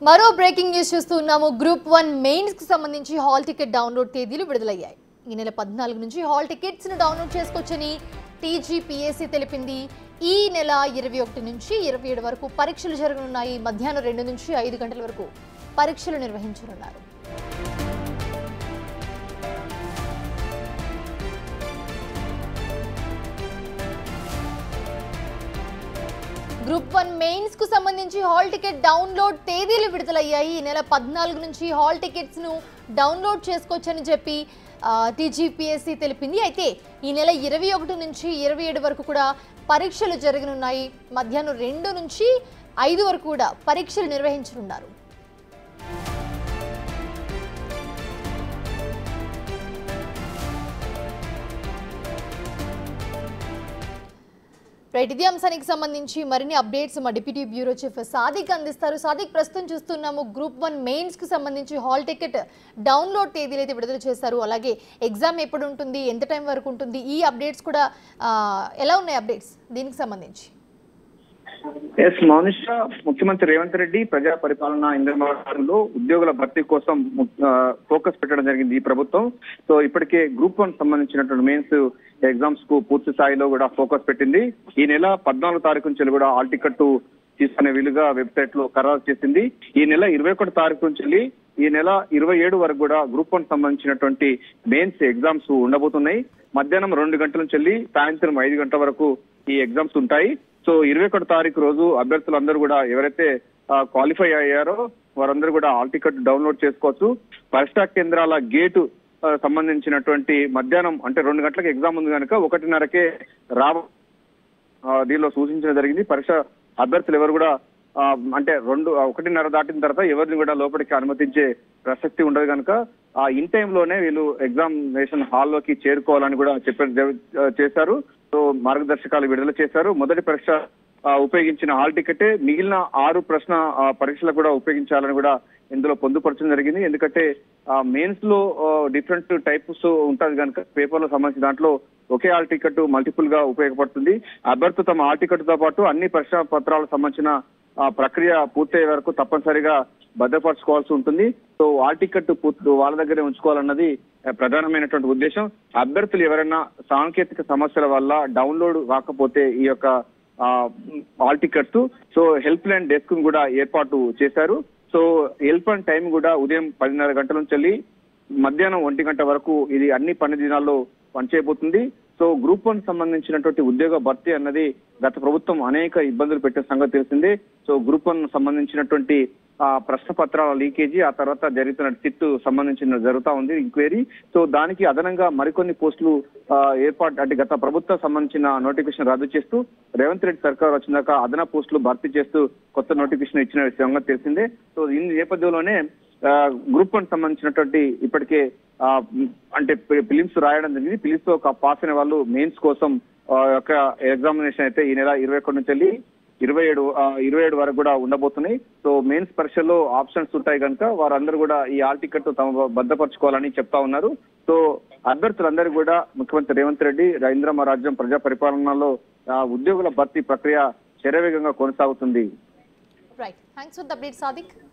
మరో breaking news చూస్తున్నాము group one mains కు సంబంధించి హాల్ టికెట్ డౌన్లోడ్ తేదీలు విడుదలయ్యాయి ఈ నెల పద్నాలుగు నుంచి హాల్ టికెట్స్ ను డౌన్లోడ్ చేసుకోవచ్చని టీజీపీఎస్సీ తెలిపింది ఈ నెల ఇరవై ఒకటి నుంచి ఇరవై ఏడు వరకు పరీక్షలు జరగనున్నాయి మధ్యాహ్నం రెండు నుంచి ఐదు గంటల వరకు పరీక్షలు నిర్వహించనున్నారు గ్రూప్ వన్ మెయిన్స్ కు సంబంధించి హాల్ టికెట్ డౌన్లోడ్ తేదీలు విడుదలయ్యాయి ఈ నెల పద్నాలుగు నుంచి హాల్ టికెట్స్ ను డౌన్లోడ్ చేసుకోవచ్చని చెప్పి టీజీపీఎస్సీ తెలిపింది అయితే ఈ నెల ఇరవై ఒకటి నుంచి ఇరవై ఏడు వరకు కూడా పరీక్షలు జరగనున్నాయి మధ్యాహ్నం రెండు నుంచి ఐదు వరకు కూడా పరీక్షలు నిర్వహించనున్నారు రైట్ ఇదే అంశానికి సంబంధించి మరిన్ని అప్డేట్స్ మా డిప్యూటీ బ్యూరో చీఫ్ సాదిక్ అందిస్తారు సాదిక్ ప్రస్తుతం చూస్తున్నాము గ్రూప్ వన్ మెయిన్స్ కి సంబంధించి హాల్ టికెట్ డౌన్లోడ్ తేదీలు అయితే విడుదల చేశారు అలాగే ఎగ్జామ్ ఎప్పుడు ఉంటుంది ఎంత టైం వరకు ఉంటుంది ఈ అప్డేట్స్ కూడా ఆ, ఎలా ఉన్నాయి అప్డేట్స్ దీనికి సంబంధించి ఎస్ మౌనిష ముఖ్యమంత్రి రేవంత్ రెడ్డి ప్రజా పరిపాలన ఇంద్రమాలో ఉద్యోగుల భర్తీ కోసం ము- ఆ, ఫోకస్ పెట్టడం జరిగింది ఈ ప్రభుత్వం సో ఇప్పటికే గ్రూప్ వన్ సంబంధించినటువంటి మెయిన్స్ ఎగ్జామ్స్ కు పూర్తి స్థాయిలో కూడా ఫోకస్ పెట్టింది ఈ నెల పద్నాలుగు తారీఖు నుంచి కూడా ఆల్ టికెట్ తీసుకునే వీలుగా వెబ్సైట్ లో ఖరారు చేసింది ఈ నెల ఇరవై ఒకటి తారీఖు నుంచి వెళ్ళి ఈ నెల ఇరవై ఏడు వరకు కూడా గ్రూప్ వన్ సంబంధించినటువంటి మెయిన్స్ ఎగ్జామ్స్ ఉండబోతున్నాయి మధ్యాహ్నం రెండు గంటల నుంచి వెళ్ళి సాయంత్రం ఐదు గంటల వరకు ఈ ఎగ్జామ్స్ ఉంటాయి సో ఇరవై ఒకటి తారీఖు రోజు అభ్యర్థులందరూ కూడా ఎవరైతే క్వాలిఫై అయ్యారో వారందరూ కూడా హాల్ టికెట్ డౌన్లోడ్ చేసుకోవచ్చు పరీక్షా కేంద్రాల గేటు ఆ, సంబంధించినటువంటి మధ్యాహ్నం అంటే రెండు గంటలకు ఎగ్జామ్ ఉంది కనుక ఒకటిన్నరకే రావ ఆ, దీనిలో సూచించడం జరిగింది పరీక్ష అభ్యర్థులు ఎవరు కూడా ఆ, అంటే రెండు ఆ, ఒకటిన్నర దాటిన తర్వాత ఎవరిని కూడా లోపలికి అనుమతించే ప్రసక్తి ఉండదు కనుక ఆ ఇన్ టైంలోనే వీళ్ళు ఎగ్జామినేషన్ హాల్లోకి చేరుకోవాలని కూడా చెప్పారు జ- చేశారు సో మార్గదర్శకాలు విడుదల చేశారు మొదటి పరీక్ష ఆ, ఉపయోగించిన హాల్ టికెటే మిగిలిన ఆరు ప్రశ్న ఆ, పరీక్షలకు కూడా ఉపయోగించాలని కూడా ఇందులో పొందుపరచడం జరిగింది ఎందుకంటే మెయిన్స్ లో డిఫరెంట్ టైప్స్ ఉంటది కనుక పేపర్ లో సంబంధించిన దాంట్లో ఒకే హాల్ టికెట్ మల్టిపుల్ గా ఉపయోగపడుతుంది అభ్యర్థులు తమ హాల్ టికెట్ తో పాటు అన్ని పరీక్షా పత్రాలకు సంబంధించిన ఆ, ప్రక్రియ పూర్తయ్యే వరకు తప్పనిసరిగా భద్రపరచుకోవాల్సి ఉంటుంది సో హాల్ టికెట్ పూర్తి వాళ్ళ దగ్గరే ఉంచుకోవాలన్నది ఆ, ప్రధానమైనటువంటి ఉద్దేశం అభ్యర్థులు ఎవరైనా సాంకేతిక సమస్యల వల్ల డౌన్లోడ్ కాకపోతే ఈ యొక్క ఆ, hall tickets so help line desk కూడా ఏర్పాటు చేశారు సో హెల్ప్ లైన్ టైం కూడా ఉదయం పదిన్నర గంటల నుంచి వెళ్ళి మధ్యాహ్నం ఒంటి గంట వరకు ఇది అన్ని పని దినాల్లో పనిచేయబోతుంది సో గ్రూప్ వన్ సంబంధించినటువంటి ఉద్యోగ భర్తీ అన్నది గత ప్రభుత్వం అనేక ఇబ్బందులు పెట్టే సంగతి తెలిసిందే సో గ్రూప్ వన్ సంబంధించినటువంటి ఆ ప్రశ్న పత్రాల లీకేజీ ఆ తర్వాత జరుగుతున్న సిట్ సంబంధించిన జరుగుతా ఉంది ఎంక్వైరీ సో దానికి అదనంగా మరికొన్ని పోస్టులు ఆ, ఏర్పాటు అంటే గత ప్రభుత్వం సంబంధించిన నోటిఫికేషన్ రద్దు చేస్తూ రేవంత్ రెడ్డి సర్కార్ వచ్చినాక అదన పోస్టులు భర్తీ చేస్తూ కొత్త నోటిఫికేషన్ ఇచ్చిన సంగతి తెలిసిందే సో ఈ నేపథ్యంలోనే ఆ, గ్రూప్ వన్ సంబంధించినటువంటి ఇప్పటికే ఆ, అంటే ఫిలిమ్స్ రాయడం జరిగింది ఫిలిమ్స్ తో ఒక పాస్ అయిన వాళ్ళు మెయిన్స్ కోసం ఆ, యొక్క ఎగ్జామినేషన్ అయితే ఈ నెల ఇరవై ఒకటి నుంచి వెళ్ళి ఇరవై ఏడు ఆ, ఇరవై ఏడు వరకు కూడా ఉండబోతున్నాయి సో మెయిన్స్ పరీక్షల్లో ఆప్షన్స్ ఉంటాయి కనుక వారందరూ కూడా ఈ ఆల్ టికెట్ తమ భద్రపరచుకోవాలని చెప్తా ఉన్నారు సో అభ్యర్థులందరూ కూడా ముఖ్యమంత్రి రేవంత్ రెడ్డి రవీంద్రమ రాజ్యం ప్రజా పరిపాలనలో ఆ, ఉద్యోగుల భర్తీ ప్రక్రియ శరవేగంగా కొనసాగుతుంది right thanks for the update Sadiq